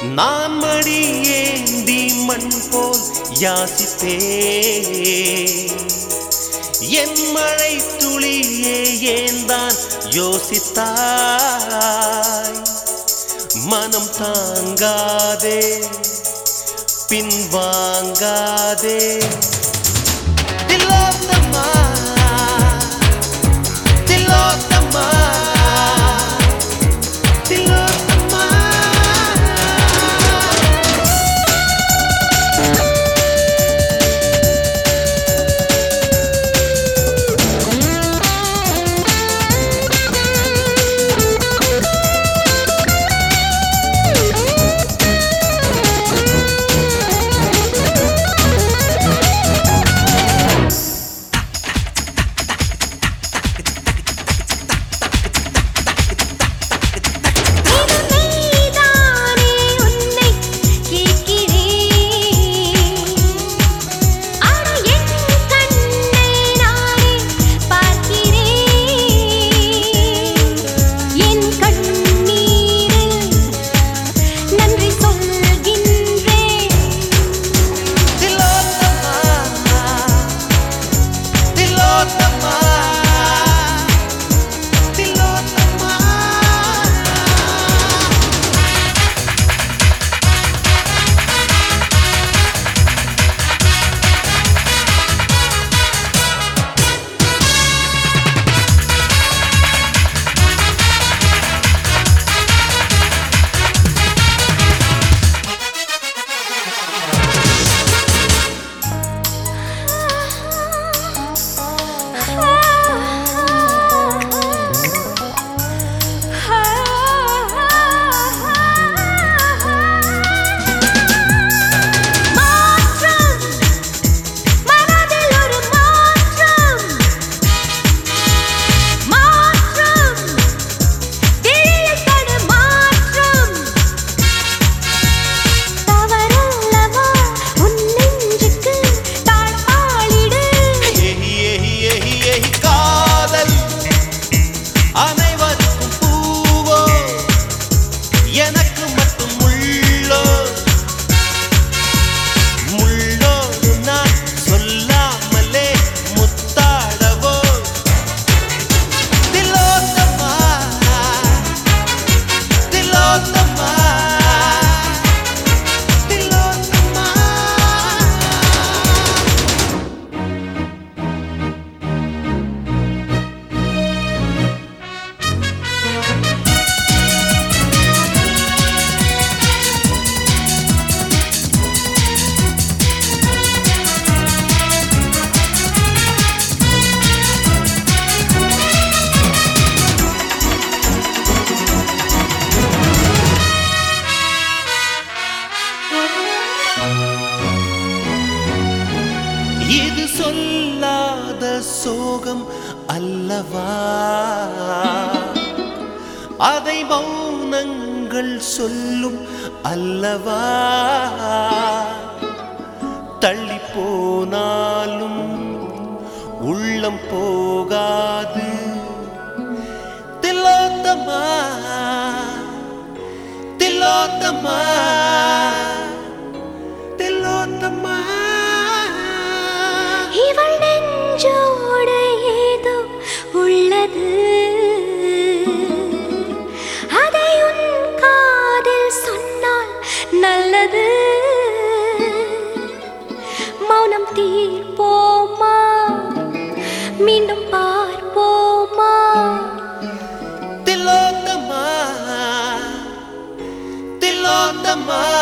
நான் மடி ஏந்தி மண் போல் யாசித்தே என் மழை துளியே ஏந்தான் யோசித்தாய் மனம் தாங்காதே பின்வாங்காதே திலோத்தமா திலோத்தமா திலோத்தமா நீதானே உன்னை கேட்கிறேன் அட என் கண்ணை நானே பார்க்கிறேன் என் கண்ணீரில் நன்றி சொல்கின்றேன் திலோத்தமா திலோத்தமா திலோத்தமா மாற்றம் மனதில் ஒரு மாற்றம் மாற்றம் விழியில் படு மாற்றம் தவறல்லவா உன் நெஞ்சுக்கு தாழ்பாளிடு எஹி எஹி எஹி எஹி காதல் அனைவருக்கும் பூவோ எனக்கு மட்டும் முள்ளோ முள்ளோடு நான் சொல்லாமலே முத்தாடவோ திலோத்தமா திலோத்தமா திலோத்தமா இது சொல்லாத சோகம் அல்லவா அதை மௌனங்கள் சொல்லும் அல்லவா தள்ளி போனாலும் உள்ளம் போகாது திலோத்தமா திலோத்தமா திலோத்தமா இவள் நெஞ்சோடு ஏதோ உள்ளது அதை உன் காதில் சொன்னால் நல்லது மௌனம் தீர்ப்போமா மீண்டும் பார்ப்போமா திலோத்தமா திலோத்தமா